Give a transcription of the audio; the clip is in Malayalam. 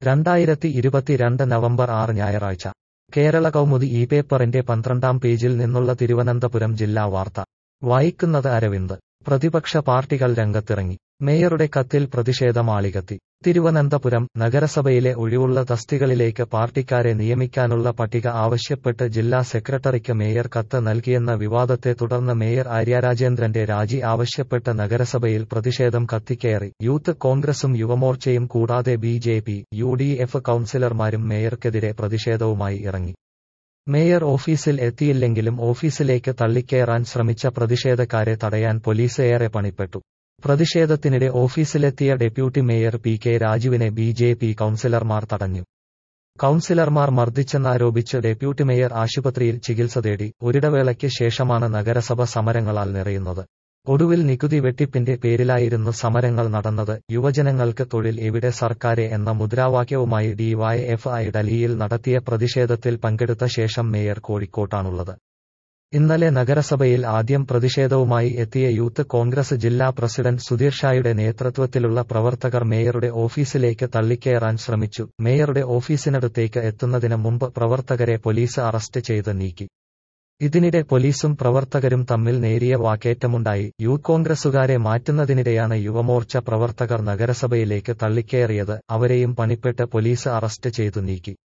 രണ്ടായിരത്തി ഇരുപത്തിരണ്ട് നവംബർ ആറ് ഞായറാഴ്ച കേരള കൗമുദി ഈ പേപ്പറിന്റെ പന്ത്രണ്ടാം പേജിൽ നിന്നുള്ള തിരുവനന്തപുരം ജില്ലാ വാർത്ത വായിക്കുന്നത് അരവിന്ദ് പ്രതിപക്ഷ പാർട്ടികൾ രംഗത്തിറങ്ങി മേയറുടെ കത്തിൽ പ്രതിഷേധം ആളികത്തി തിരുവനന്തപുരം നഗരസഭയിലെ ഒഴിവുള്ള തസ്തികളിലേക്ക് പാർട്ടിക്കാരെ നിയമിക്കാനുള്ള പട്ടിക ആവശ്യപ്പെട്ട് ജില്ലാ സെക്രട്ടറിക്ക് മേയർ കത്ത് നൽകിയെന്ന വിവാദത്തെ തുടർന്ന് മേയർ ആര്യരാജേന്ദ്രന്റെ രാജി ആവശ്യപ്പെട്ട് നഗരസഭയിൽ പ്രതിഷേധം കത്തിക്കയറി യൂത്ത് കോൺഗ്രസും യുവമോർച്ചയും കൂടാതെ B J P U D F കൌൺസിലർമാരും മേയർക്കെതിരെ പ്രതിഷേധവുമായി ഇറങ്ങി മേയർ ഓഫീസിൽ എത്തിയില്ലെങ്കിലും ഓഫീസിലേക്ക് തള്ളിക്കയറാൻ ശ്രമിച്ച പ്രതിഷേധക്കാരെ തടയാൻ പോലീസ് ഏറെ പണിപ്പെട്ടു പ്രതിഷേധത്തിനിടെ ഓഫീസിലെത്തിയ ഡെപ്യൂട്ടി മേയർ പി കെ രാജുവിനെ ബി ജെ പി കൌൺസിലർമാർ തടഞ്ഞു കൌൺസിലർമാർ മർദ്ദിച്ചെന്നാരോപിച്ച് ഡെപ്യൂട്ടി മേയർ ആശുപത്രിയിൽ ചികിത്സ തേടി ഒരിടവേളയ്ക്ക് ശേഷമാണ് നഗരസഭ സമരങ്ങളാൽ നിറയുന്നത് ഒടുവിൽ നികുതി വെട്ടിപ്പിന്റെ പേരിലായിരുന്നു സമരങ്ങൾ നടന്നത് യുവജനങ്ങൾക്ക് തൊഴിൽ എവിടെ സർക്കാരെ എന്ന മുദ്രാവാക്യവുമായി ഡിവൈഎഫ്ഐ ഡൽഹിയിൽ നടത്തിയ പ്രതിഷേധത്തിൽ പങ്കെടുത്ത ശേഷം മേയർ കോഴിക്കോട്ടാണുള്ളത് ഇന്നലെ നഗരസഭയിൽ ആദ്യം പ്രതിഷേധവുമായി എത്തിയ യൂത്ത് കോൺഗ്രസ് ജില്ലാ പ്രസിഡന്റ് സുധീർ ഷായുടെ നേതൃത്വത്തിലുള്ള പ്രവർത്തകർ മേയറുടെ ഓഫീസിലേക്ക് തള്ളിക്കയറാൻ ശ്രമിച്ചു മേയറുടെ ഓഫീസിനടുത്തേക്ക് എത്തുന്നതിന് മുമ്പ് പ്രവർത്തകരെ പോലീസ് അറസ്റ്റ് ചെയ്ത് നീക്കി ഇതിനിടെ പോലീസും പ്രവർത്തകരും തമ്മിൽ നേരിയ വാക്കേറ്റമുണ്ടായി യൂത്ത് കോൺഗ്രസുകാരെ മാറ്റുന്നതിനിടെയാണ് യുവമോർച്ച പ്രവർത്തകർ നഗരസഭയിലേക്ക് തള്ളിക്കയറിയത് അവരെയും പണിപ്പെട്ട് പോലീസ് അറസ്റ്റ് ചെയ്തു നീക്കി